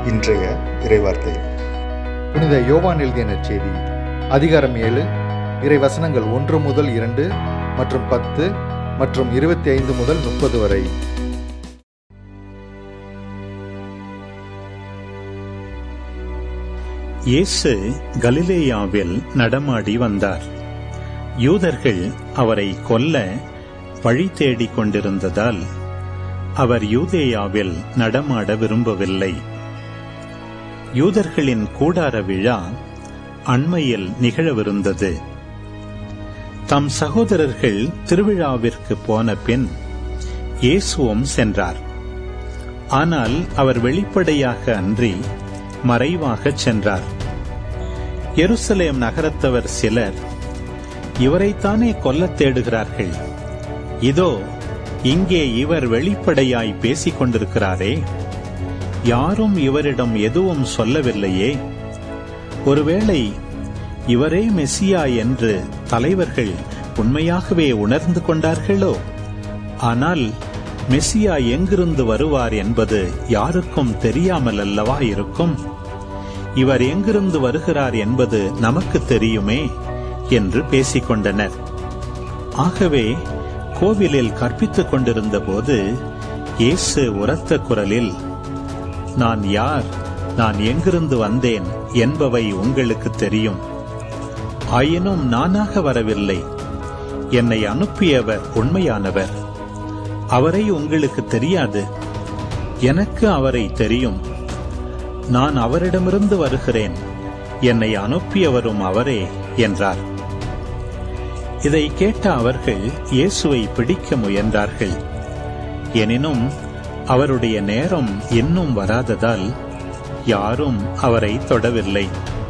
இன்றைய இறைவார்த்தை புனித யோவான் எழுதிய நற்செய்தி அதிகாரம் ஏழு இறை வசனங்கள் ஒன்று முதல் இரண்டு மற்றும் பத்து மற்றும் இருபத்தி ஐந்து முதல் முப்பது வரை இயேசு கலிலேயாவில் நடமாடி வந்தார் யூதர்கள் அவரை கொல்ல வழி தேடிக் கொண்டிருந்ததால் அவர் யூதேயாவில் நடமாட விரும்பவில்லை யூதர்களின் கூடார விழா அண்மையில் நிகழவிருந்தது தம் சகோதரர்கள் திருவிழாவிற்கு போன பின் இயேசுவும் சென்றார் ஆனால் அவர் வெளிப்படையாக அன்றி மறைவாகச் சென்றார் எருசலேம் நகரத்தவர் சிலர் இவரைத்தானே கொல்லத் தேடுகிறார்கள் இதோ இங்கே இவர் வெளிப்படையாய் பேசிக் கொண்டிருக்கிறாரே யாரும் இவரிடம் எதுவும் சொல்லவில்லையே ஒருவேளை இவரே மெசியா என்று தலைவர்கள் உண்மையாகவே உணர்ந்து கொண்டார்களோ ஆனால் மெசியா எங்கிருந்து வருவார் என்பது யாருக்கும் தெரியாமல் அல்லவா இருக்கும் இவர் எங்கிருந்து வருகிறார் என்பது நமக்கு தெரியுமே என்று பேசிக்கொண்டனர் ஆகவே கோவிலில் கற்பித்துக் கொண்டிருந்த போது இயேசு உரத்த குரலில் நான் யார் நான் எங்கிருந்து வந்தேன் என்பவை உங்களுக்கு தெரியும் ஆயினும் நானாக வரவில்லை என்னை அனுப்பியவர் உண்மையானவர் அவரை உங்களுக்கு தெரியாது எனக்கு அவரை தெரியும் நான் அவரிடமிருந்து வருகிறேன் என்னை அனுப்பியவரும் அவரே என்றார் இதை கேட்ட அவர்கள் இயேசுவை பிடிக்க முயன்றார்கள் எனினும் அவருடைய நேரம் இன்னும் வராததால் யாரும் அவரை தொடவில்லை